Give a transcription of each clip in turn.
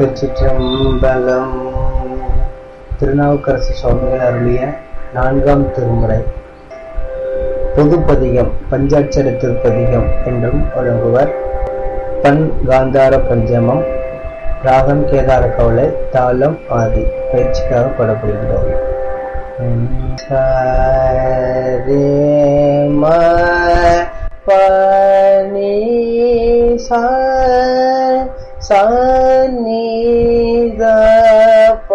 திருச்சிற்றம்பலம் திருநாவுக்கரசு சுவாமிகள் அருளிய நான்காம் திருமுறை பொதுப்பதிகம் பஞ்சாட்சர திருப்பதிகம் என்றும் வழங்குவர் பண் காந்தார பஞ்சமம் ராகம் கேதார கவலை தாளம் ஆதி பயிற்சிக்காக படப்படுகிறோம் ரே ம பனி சா சனித ப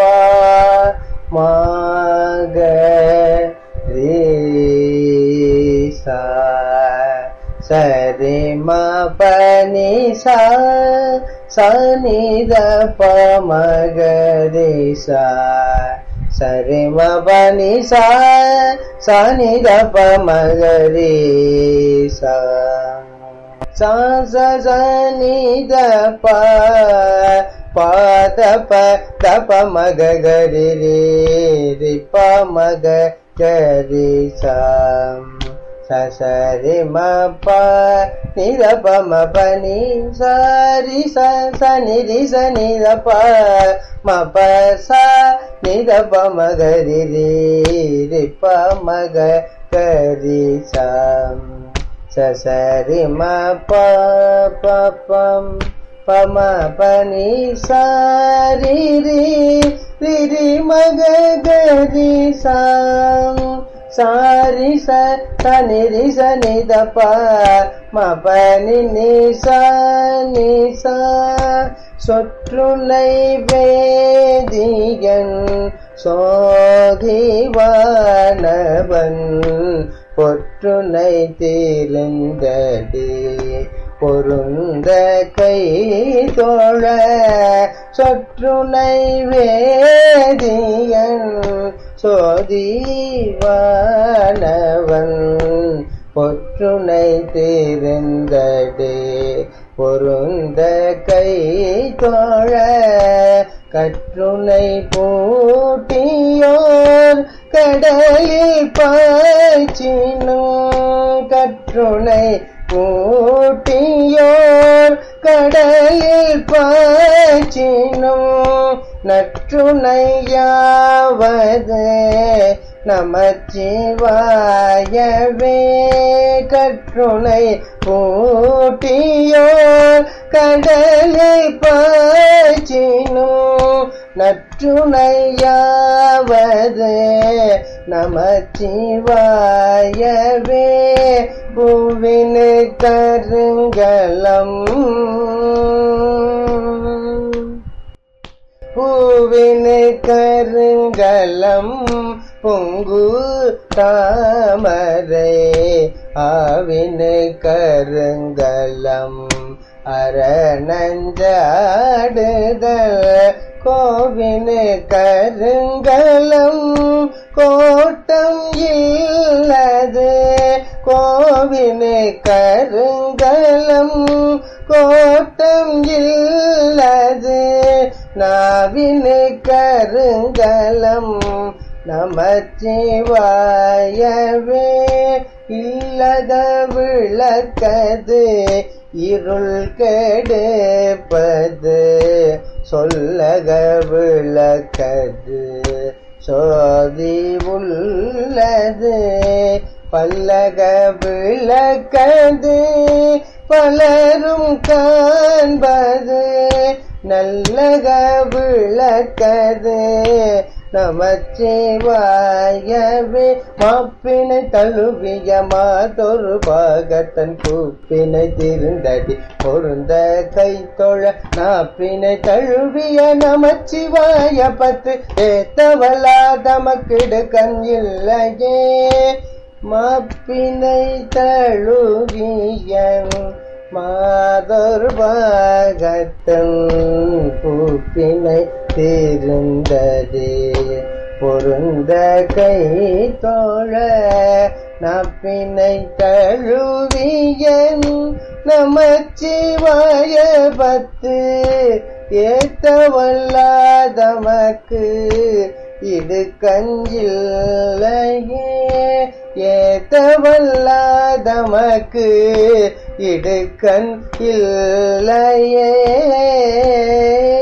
மக ரே சா சரி ம பனி சா சனித ப மக ரே சா சரி ம பனி சா சனித ப மக ரே சா சா ச ச நி த ப ப த ப த ப ம க க ரி ரி ரி ப ம க க ரி சா ச ச ரி ம ப நி த ப ம ப நி ச ரி ச ச நி ரி ச நி த ப ம ப ச நி த ப ம க ரி ரி ரி ப ம க க ரி சா ச ச ரி ம ப ப பம் ப ம ப நி ச ரி ரி ரி ரி ம க க ரி சா சா ரி ச ச நி ரி ச நி த ப ம ப நி நி ச நி சா சொற்றுனை வேதியன் சோதிவானவன் பொற்றுனை தீர்ந்தடி பொருந்த கை தோழ சொற்றுனை வேதியன் சோதிவானவன் பொற்றுனை தீர்ந்தடி பொருந்த கை தோழ கற்றுனை பூட்டியோர் கடலில் பாய்ச்சினும் கற்றுனை பூட்டியோர் கடலில் பாய்ச்சினும் நற்றுணையாவது நமச்சிவாயவே கற்றுனை பூட்டியோர் கடலில் பாய்ச்சினும் நற்றுணையாவது நமச்சிவாயவே பூவினு கருங்கலம் பூவினு கருங்கலம் பொங்கு தாமரை ஆவினு கருங்கலம் அரணஞ்சாடுதல் கோவினு கருங்கலம் கோட்டம் இல்லது கோவினு கருங்கலம் கோட்டம் இல்லது நாவினு கருங்கலம் நமச்சிவாயவே இல்லத விளக்கது இருள் கெடுப்பது சொல்லக விளக்கது சோதி உள்ளது பல்லக விளக்கது பலரும் காண்பது நல்லக விளக்கது நமச்சிவாயவே மாப்பினை தழுவிய மாதொரு பாகத்தன் கூப்பினை திருந்தடி பொருந்த கை தொழ நாப்பினை தழுவிய நமச்சிவாய பத்து ஏத்தவலா தமக்கிடு கண் இல்லையே மாப்பினை தழுவியன் மாதொரு பாகத்தன் கூப்பினை திருந்ததே பொருந்த கை தோழ நப்பினை தழுவியன் நமச்சிவாய பத்து ஏத்தவல்லாதமக்கு இது கஞ்சில்லையே ஏத்தவல்லாதமக்கு இடுக்கண் இல்லையே